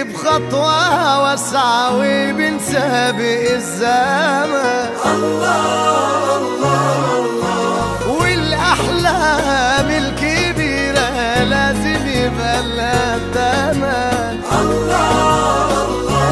بنجري بخطوة واسعة وبنسابق الزمن الله الله الله والأحلام الكبيرة لازم يبقى لها تمن الله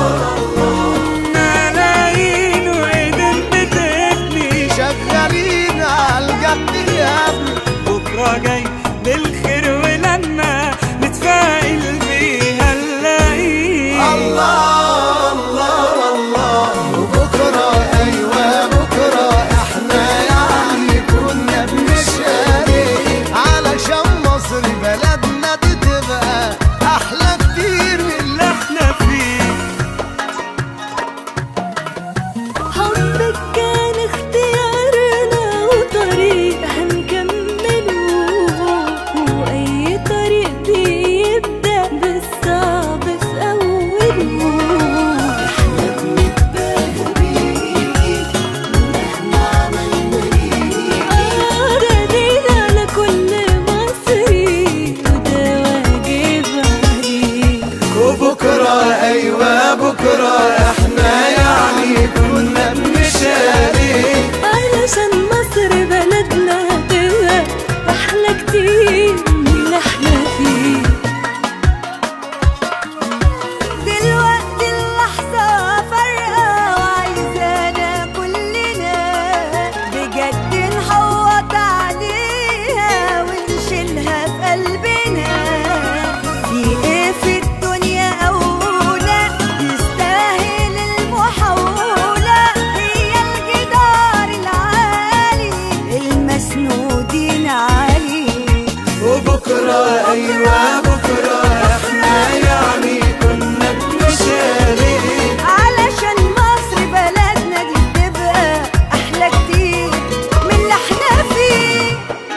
ملايين وايدين بتبني شغالين عالجد يا ابني بكرة جاي بالخير ولما نتفائل بيها نلاقيه الله الله الله وبكرة أيوة بكرة احنا يعني كنا بنشاري علشان مصر بلدنا دي تبقى أحلى كتير من اللي احنا فيه حبك كان اختيارنا وطريق هنكمله وأي طريق بيبدأ بالصعب في أوله احنا بنتباهى بيكي واحنا عملنا ليكي ردينا على كل مصري وده واجب عليك وبكرة أيوة بكرة احنا يعني كنا بنشاري علشان مصر بلدنا هتبقى أحلى كتير من اللي احنا فيه دلوقتي اللحظة فارقة وعايزانا كلنا بجد نحوط عليها ونشيلها في قلبنا في ايه في الدنيا أولى يستاهل المحاولة هي الجدار العالي المسنودين عليه وبكرة أيوة بكرة احنا يعني كنا بنشاري علشان مصر بلدنا دي تبقى احلى كتير من اللي احنا فيه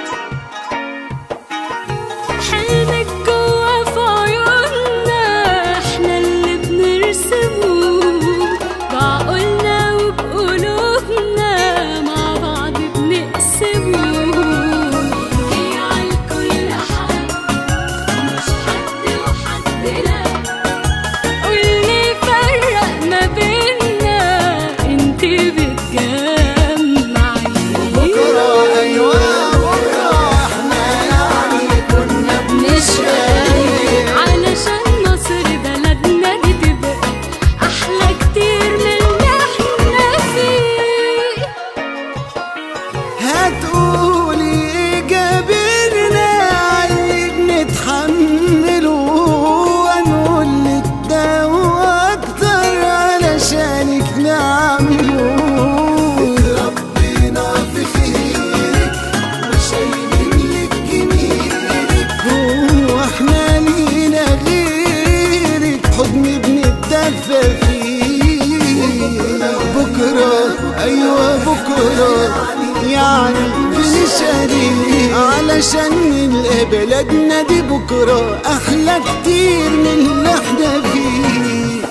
حلمك جوا في عيوننا احنا اللي بنرسمه بعقولنا وبقلوبنا مع بعض بنقسمه هي على الكل حد مش حد وحدنا واللي فرق ما بينا انت بتجمعي بكرة أيوة بكرة احنا يعني كنا نشقى علشان مصر بلدنا دي تبقى احلى كتير من اللي احنا فيه هتقولي جابرنا علي بنتحمله ونقول لك ده واكتر علشانك نعمله ربنا في خيرك وشايلين لك جميلك هو احنا لينا غيرك حضن بنتدفى فيه بكرة أيوة بكرة يعني بنشاري علشان نلقى بلدنا دي بكرة أحلى كتير من اللي احنا فيه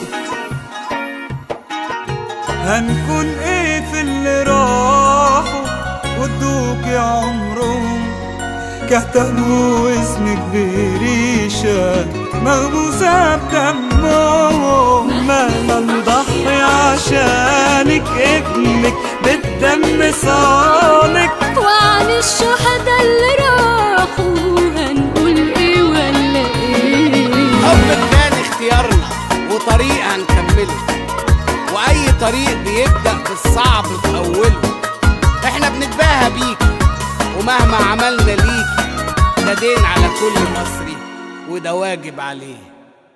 هنكون ايه في اللي راحوا ودوك يا عمرهم كتبوا اسمك بريشة مغموسة بدمهم مهما نضحي عشانك ابنك بالدم صالك وعن الشهداء اللي راحوا هنقول ايه ولا ايه حبك كان اختيارنا وطريق هنكمله واي طريق بيبدأ بالصعب في اوله احنا بنتباهى بيك ومهما عملنا ليك ده دين على كل مصري وده واجب عليه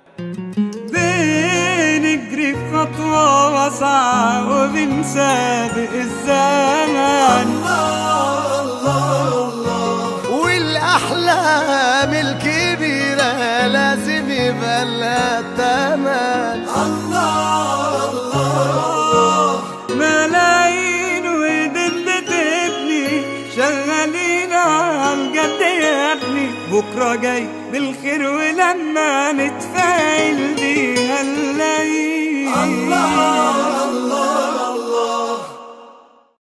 بنجري في خطوة واسعة وبنسابق الزمن والأحلام الكبيرة لازم يبقى لها تمن ملايين وايدين بتبني شغالين عالجد يا ابني بكرة جاي بالخير ولما نتفائل بيها نلاقيه الله